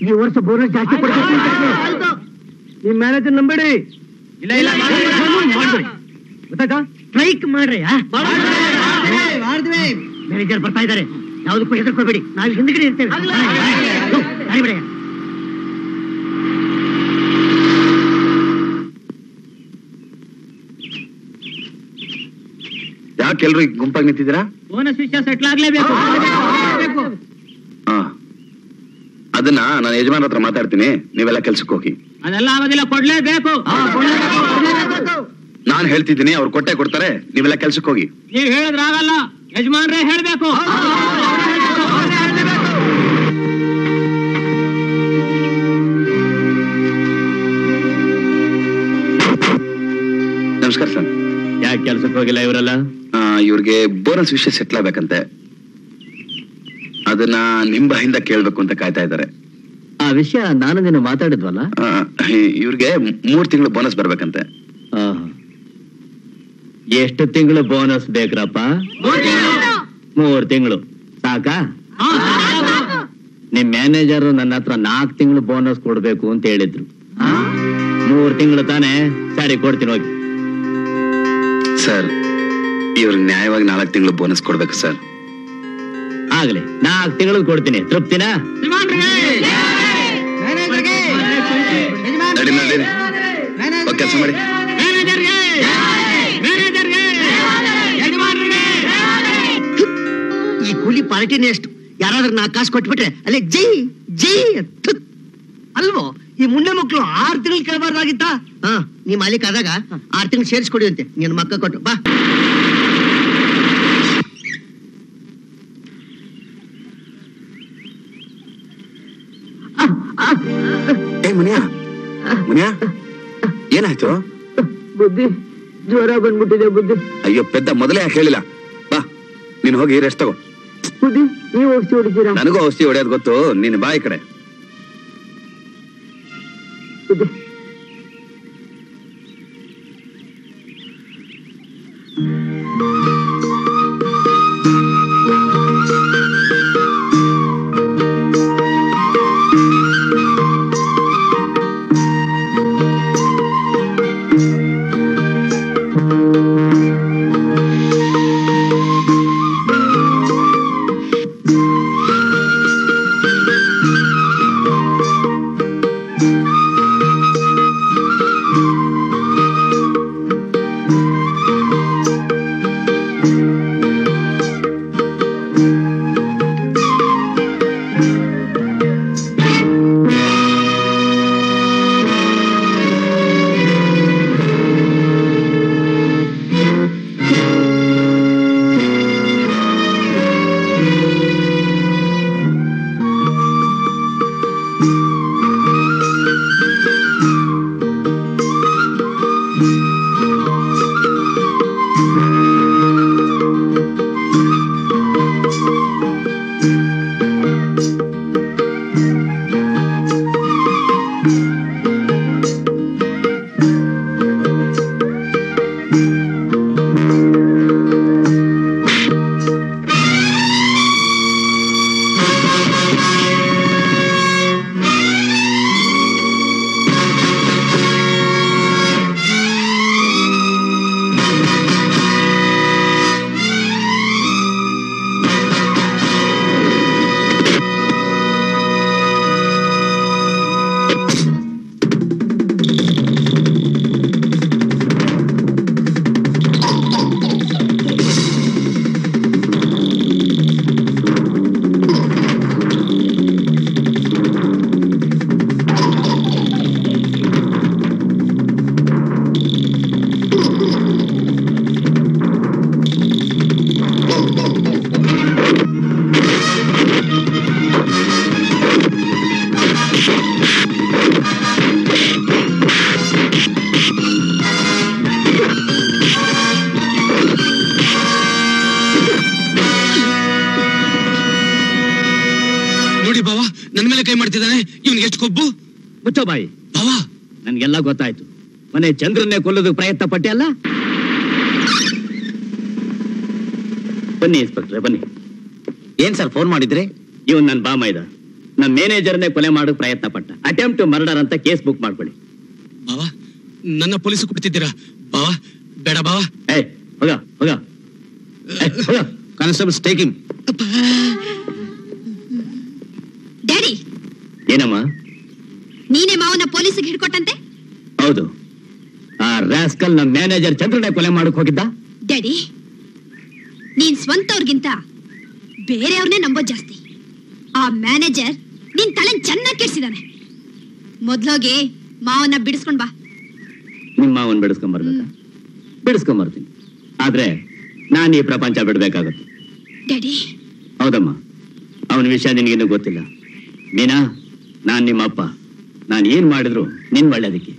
ಈ ವರ್ಷ ಬೋನಸ್ ಜಾಸ್ತಿ ಕೊಡ್ಬೇಕು ನಿಮ್ ಮ್ಯಾನೇಜರ್ ನಂಬೇಡಿ ಇಲ್ಲ ಇಲ್ಲ ಮಾಡ್ಬೇಡಿ ಗೊತ್ತಾಯ್ತಾ ಸ್ಟ್ರೈಕ್ ಮಾಡ್ರಿ ಮ್ಯಾನೇಜರ್ ಬರ್ತಾ ಇದ್ದಾರೆ ಯಾವ್ದಕ್ಕೂ ಹೆದರ್ಕೋಬೇಡಿ ನಾವು ಹಿಂದ್ಗಡೆ ಇರ್ತೇವೆ ಹೋ, ದಾರಿ ಬಿಡಯ್ಯ. ಯಾಕೆ ಎಲ್ರು ಈಗ ಗುಂಪಾಗಿ ನಿಂತಿದ್ದೀರಾ ಬೋನಸ್ ವಿಷಯ ಸೆಟ್ಲ್ ಆಗ್ಲೇಬೇಕು ಹಾ ಅದನ್ನ ನಾನು ಯಜಮಾನ್ ಹತ್ರ ಮಾತಾಡ್ತೀನಿ ನೀವೆಲ್ಲ ಕೆಲ್ಸಕ್ಕೆ ಹೋಗಿ ಅದೆಲ್ಲ ಆಗೋದಿಲ್ಲ ಕೊಡ್ಲೇಬೇಕು ನಾನ್ ಹೇಳ್ತಿದ್ದೀನಿ ಅವ್ರು ಕೊಟ್ಟೆ ಕೊಡ್ತಾರೆ ನೀವೆಲ್ಲ ಕೆಲ್ಸಕ್ಕೆ ಹೋಗಿ ನೀವ್ ಹೇಳಿದ್ರಾಗಲ್ಲ ಯಜಮಾನ್ರೇ ಹೇಳ್ಬೇಕು ನಮಸ್ಕಾರ ಸರ್ ಯಾಕೆ ಕೆಲ್ಸಕ್ಕೆ ಹೋಗಿಲ್ಲ ಇವರೆಲ್ಲ ಆ, ಇವ್ರಿಗೆ ಬೋನಸ್ ವಿಷಯ ಸೆಟ್ಲ್ ಆಗ್ಬೇಕಂತೆ ಅದನ್ನ ನಿಮ್ ಬಾಯಿಂದ ಕೇಳ್ಬೇಕು ಅಂತ ಕಾಯ್ತಾ ಇದ್ದಾರೆ ಆ ವಿಷಯ ನಾನು ನಿನ್ನ ಮಾತಾಡಿದ್ವಲ್ಲ ಆ, ಇವ್ರಿಗೆ ಮೂರ್ ತಿಂಗಳು ಬೋನಸ್ ಬರ್ಬೇಕಂತೆ ಎಷ್ಟು ತಿಂಗಳು ಬೋನಸ್ ಬೇಕ್ರಪ್ಪ ಮೂರ್ ತಿಂಗಳು ಸಾಕಾ ನಿಮ್ ಮ್ಯಾನೇಜರ್ ನನ್ನ ಹತ್ರ ನಾಲ್ಕು ತಿಂಗಳು ಬೋನಸ್ ಕೊಡ್ಬೇಕು ಅಂತ ಹೇಳಿದ್ರು ಮೂರ್ ತಿಂಗಳು ತಾನೇ ಸರಿ ಕೊಡ್ತೀನಿ ಹೋಗಿ ಸರ್ ಇವ್ರಿಗೆ ನ್ಯಾಯವಾಗಿ ನಾಲ್ಕು ತಿಂಗಳು ಬೋನಸ್ ಕೊಡ್ಬೇಕು ಸರ್ ಆಗ್ಲಿ ನಾಲ್ಕು ತಿಂಗಳು ಕೊಡ್ತೀನಿ ತೃಪ್ತಿನಾ ನಡಿ ನಡಿ ಹೋಗ್ ಕೆಲ್ಸ ಮಾಡಿ ಈ ಕೂಲಿ ಪಾರ್ಟಿನೇ ಅಷ್ಟು ಯಾರಾದ್ರೂ ನಾ ಕಾಸು ಕೊಟ್ಬಿಟ್ರೆ ಅಲ್ಲೇ ಜೈ ಜೈ ಥು. ಅಲ್ವೋ ಈ ಮುಂಡೆ ಮಕ್ಕಳು ಆರ್ ತಿಂಗಳು ಕೇಳಬಾರ್ದಾಗಿತ್ತಾ ಹಾ ನೀ ಮಾಲೀಕ ಆದಾಗ ಆರ್ ತಿಂಗಳು ಸೇರಿಸ್ಕೊಡಿ ಅಂತೆ ನಿನ್ನ ಮಕ್ಕ ಕೊಟ್ಟು ಬಾ ಏ ಮುನಿಯಾ ಮುನಿಯಾ ಏನಾಯ್ತು ಬುದ್ಧಿ ಜ್ವರ ಬಂದ್ಬಿಟ್ಟಿದೆ ಬುದ್ಧಿ ಅಯ್ಯೋ ಪೆದ್ದ ಮೊದಲೇ ಯಾಕೆ ಹೇಳಿಲ್ಲ ಬಾ ನೀನು ಹೋಗಿ ರೆಸ್ಟ್ ತಗೋ ಬುದ್ಧಿ ನೀವು ಔಷಧಿ ಹೊಡಿತೀರಾ ನನಗೂ ಔಷಧಿ ಹೊಡೆಯೋದು ಗೊತ್ತು ನೀನು ಬಾಯಿ ಕಡೆ ಬುದ್ಧಿ ನೋಡಿ ಬಾವ ನನ್ ಮೇಲೆ ಕೈ ಮಾಡ್ತಿದ್ದಾನೆ ಇವ್ನಿಗೆ ಎಷ್ಟು ಕೊಬ್ಬು ಮುಚ್ಚೋ ಬಾಯಿ ಬಾವ ನನ್ಗೆಲ್ಲ ಗೊತ್ತಾಯ್ತು ಮನೆ ಚಂದ್ರನ್ನೇ ಕೊಲ್ಲೋದಕ್ಕೆ ಪ್ರಯತ್ನ ಪಟ್ಟೆ ಅಲ್ಲ ಬನ್ನಿ ಇನ್ಸ್ಪೆಕ್ಟ್ರೆ ಬನ್ನಿ ಏನ್ ಸರ್ ಫೋನ್ ಮಾಡಿದ್ರಿ ಇವನ್ ನನ್ನ ಬಾಮ ಇದ ನಮ್ಮ ಮ್ಯಾನೇಜರ್ನೇ ಕೊಲೆ ಮಾಡಕ್ ಪ್ರಯತ್ನ ಪಟ್ಟ ಅಟೆಂಪ್ಟ್ ಟು ಮರ್ಡರ್ ಅಂತ ಕೇಸ್ ಬುಕ್ ಮಾಡ್ಕೊಳ್ಳಿ ಬಾವ ನನ್ನ ಪೊಲೀಸ್ ಕೊಡ್ತಿದ್ದೀರಾ ಬಾವ ಬೇಡ ಬಾವ ಏ ಹೋಗ ಹೋಗ ಏ, ಹೋಗ ಕಾನ್ಸ್ಟೇಬಲ್ ಟೇಕಿಂಗ್ ಡ್ಯಾಡಿ ಏನಮ್ಮ ನೀನೇ ಮಾವನ ಪೊಲೀಸಿಗೆ ಹಿಡ್ಕೊಟ್ಟಂತೆ ಹೌದು ಆ ರಾಸ್ಕಲ್ ನಮ್ಮ ಮ್ಯಾನೇಜರ್ ಚಂದ್ರನೇ ಕೊಲೆ ಮಾಡಕ್ ಹೋಗಿದ್ದ ಡ್ಯಾಡಿ ನೀನ್ ಸ್ವಂತವ್ರಿಗಿಂತ ಬೇರೆಯವ್ರನ್ನೇ ನಂಬೋದ್ ಜಾಸ್ತಿ ಆ ಮ್ಯಾನೇಜರ್ ನಿನ್ ತಲೆ ಚೆನ್ನಾಗಿ ಕೆಡ್ಸಿದಾನೆ ಮೊದ್ಲೋಗಿ ಮಾವನ್ನ ಬಿಡಿಸ್ಕೊಂಡ್ ಬಾ ನಿಮ್ಮ ಅವನ್ ಬಿಡಿಸ್ಕೊಂಬರ್ಬೇಕಾ ಬಿಡಿಸ್ಕೊಂಬರ್ತೀನಿ ಆದ್ರೆ ನಾನು ಈ ಪ್ರಪಂಚ ಬಿಡ್ಬೇಕಾಗತ್ತೆ ಡ್ಯಾಡಿ ಹೌದಮ್ಮ ಅವನ ವಿಷಯ ನಿನಗಿನ್ನೂ ಗೊತ್ತಿಲ್ಲ ಮೀನಾ ನಾನ್ ನಿಮ್ಮ ಅಪ್ಪ ನಾನು ಏನ್ ಮಾಡಿದ್ರು ನಿನ್ ಒಳ್ಳೇದಕ್ಕೆ